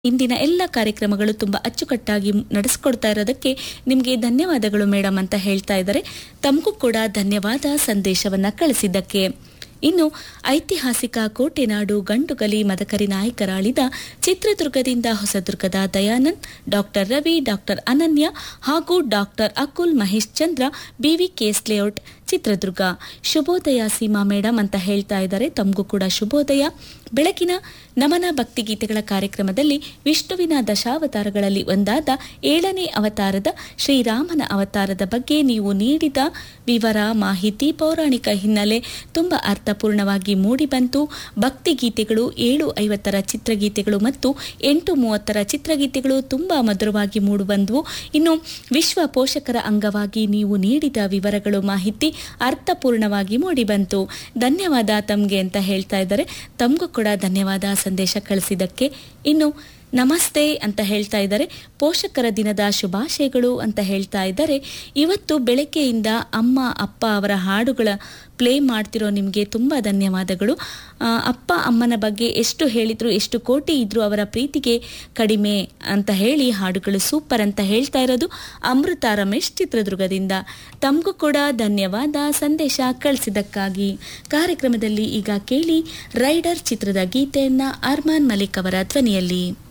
ಇಂದಿನ ಎಲ್ಲ ಕಾರ್ಯಕ್ರಮಗಳು ತುಂಬ ಅಚ್ಚುಕಟ್ಟಾಗಿ ನಡೆಸ್ಕೊಡ್ತಾ ಇರೋದಕ್ಕೆ ನಿಮಗೆ ಧನ್ಯವಾದಗಳು ಮೇಡಮ್ ಅಂತ ಹೇಳ್ತಾ ಇದ್ದಾರೆ ತಮಗೂ ಕೂಡ ಧನ್ಯವಾದ ಸಂದೇಶವನ್ನ ಕಳಿಸಿದ್ದಕ್ಕೆ ಇನ್ನು ಐತಿಹಾಸಿಕ ಕೋಟೆನಾಡು ಗಂಡುಗಲಿ ಮದಕರಿ ನಾಯಕರಾಳಿದ ಚಿತ್ರದುರ್ಗದಿಂದ ಹೊಸದುರ್ಗದ ದಯಾನಂದ್ ಡಾಕ್ಟರ್ ರವಿ ಡಾಕ್ಟರ್ ಅನನ್ಯ ಹಾಗೂ ಡಾಕ್ಟರ್ ಅಕುಲ್ ಮಹೇಶ್ ಚಂದ್ರ ಬಿವಿ ಕೇಸ್ ಲೇಔಟ್ ಚಿತ್ರದುರ್ಗ ಶುಭೋದಯ ಸೀಮಾ ಮೇಡಮ್ ಅಂತ ಹೇಳ್ತಾ ಇದ್ದಾರೆ ತಮಗೂ ಕೂಡ ಶುಭೋದಯ ಬೆಳಕಿನ ನಮನ ಭಕ್ತಿಗೀತೆಗಳ ಕಾರ್ಯಕ್ರಮದಲ್ಲಿ ವಿಷ್ಣುವಿನ ದಶಾವತಾರಗಳಲ್ಲಿ ಒಂದಾದ ಏಳನೇ ಅವತಾರದ ಶ್ರೀರಾಮನ ಅವತಾರದ ಬಗ್ಗೆ ನೀವು ನೀಡಿದ ವಿವರ ಮಾಹಿತಿ ಪೌರಾಣಿಕ ಹಿನ್ನೆಲೆ ತುಂಬ ಅರ್ಥಪೂರ್ಣವಾಗಿ ಮೂಡಿಬಂತು ಭಕ್ತಿಗೀತೆಗಳು ಏಳು ಐವತ್ತರ ಚಿತ್ರಗೀತೆಗಳು ಮತ್ತು ಎಂಟು ಮೂವತ್ತರ ಚಿತ್ರಗೀತೆಗಳು ತುಂಬ ಮಧುರವಾಗಿ ಮೂಡಿಬಂದವು ಇನ್ನು ವಿಶ್ವ ಪೋಷಕರ ಅಂಗವಾಗಿ ನೀವು ನೀಡಿದ ವಿವರಗಳು ಮಾಹಿತಿ ಅರ್ಥಪೂರ್ಣವಾಗಿ ಮೂಡಿಬಂತು ಧನ್ಯವಾದ ತಮಗೆ ಅಂತ ಹೇಳ್ತಾ ಇದ್ದಾರೆ ತಮಗೂ ಕೂಡ ಧನ್ಯವಾದ ಸಂದೇಶ ಕಳಿಸಿದ್ದಕ್ಕೆ ಇನ್ನು ನಮಸ್ತೆ ಅಂತ ಹೇಳ್ತಾ ಇದ್ದಾರೆ ಪೋಷಕರ ದಿನದ ಶುಭಾಶಯಗಳು ಅಂತ ಹೇಳ್ತಾ ಇದ್ದಾರೆ ಇವತ್ತು ಬೆಳಗ್ಗೆಯಿಂದ ಅಮ್ಮ ಅಪ್ಪ ಅವರ ಹಾಡುಗಳ ಪ್ಲೇ ಮಾಡ್ತಿರೋ ನಿಮಗೆ ತುಂಬ ಧನ್ಯವಾದಗಳು ಆ, ಅಪ್ಪ ಅಮ್ಮನ ಬಗ್ಗೆ ಎಷ್ಟು ಹೇಳಿದ್ರು ಎಷ್ಟು ಕೋಟಿ ಇದ್ರು ಅವರ ಪ್ರೀತಿಗೆ ಕಡಿಮೆ ಅಂತ ಹೇಳಿ ಹಾಡುಗಳು ಸೂಪರ್ ಅಂತ ಹೇಳ್ತಾ ಇರೋದು ಅಮೃತ ರಮೇಶ್ ಚಿತ್ರದುರ್ಗದಿಂದ ತಮಗೂ ಕೂಡ ಧನ್ಯವಾದ ಸಂದೇಶ ಕಳಿಸಿದ್ದಕ್ಕಾಗಿ ಕಾರ್ಯಕ್ರಮದಲ್ಲಿ ಈಗ ಕೇಳಿ ರೈಡರ್ ಚಿತ್ರದ ಗೀತೆಯನ್ನ ಅರ್ಮಾನ್ ಮಲಿಕ್ ಅವರ ಧ್ವನಿಯಲ್ಲಿ